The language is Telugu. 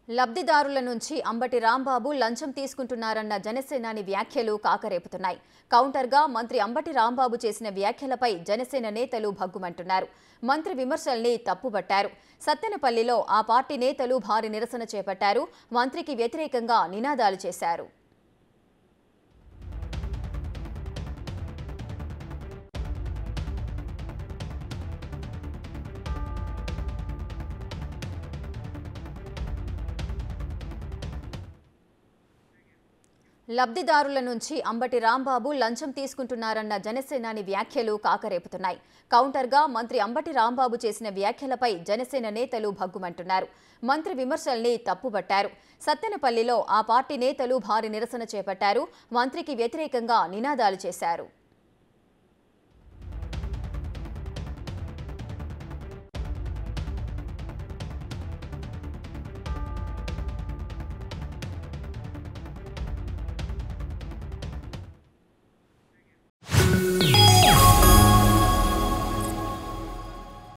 లబ్ధిదారుల నుంచి అంబటి రాంబాబు లంచం తీసుకుంటున్నారన్న జనసేనాని వ్యాఖ్యలు కాకరేపుతున్నాయి కౌంటర్గా మంత్రి అంబటి రాంబాబు చేసిన వ్యాఖ్యలపై జనసేన నేతలు భగ్గుమంటున్నారు మంత్రి విమర్శల్ని తప్పుబట్టారు సత్తెనపల్లిలో ఆ పార్టీ నేతలు భారీ నిరసన చేపట్టారు మంత్రికి వ్యతిరేకంగా నినాదాలు చేశారు లబ్ధిదారుల నుంచి అంబటి రాంబాబు లంచం తీసుకుంటున్నారన్న జనసేనాని వ్యాఖ్యలు కాకరేపుతున్నాయి కౌంటర్గా మంత్రి అంబటి రాంబాబు చేసిన వ్యాఖ్యలపై జనసేన నేతలు భగ్గుమంటున్నారు మంత్రి విమర్శల్ని తప్పుబట్టారు సత్తెనపల్లిలో ఆ పార్టీ నేతలు భారీ నిరసన చేపట్టారు మంత్రికి వ్యతిరేకంగా నినాదాలు చేశారు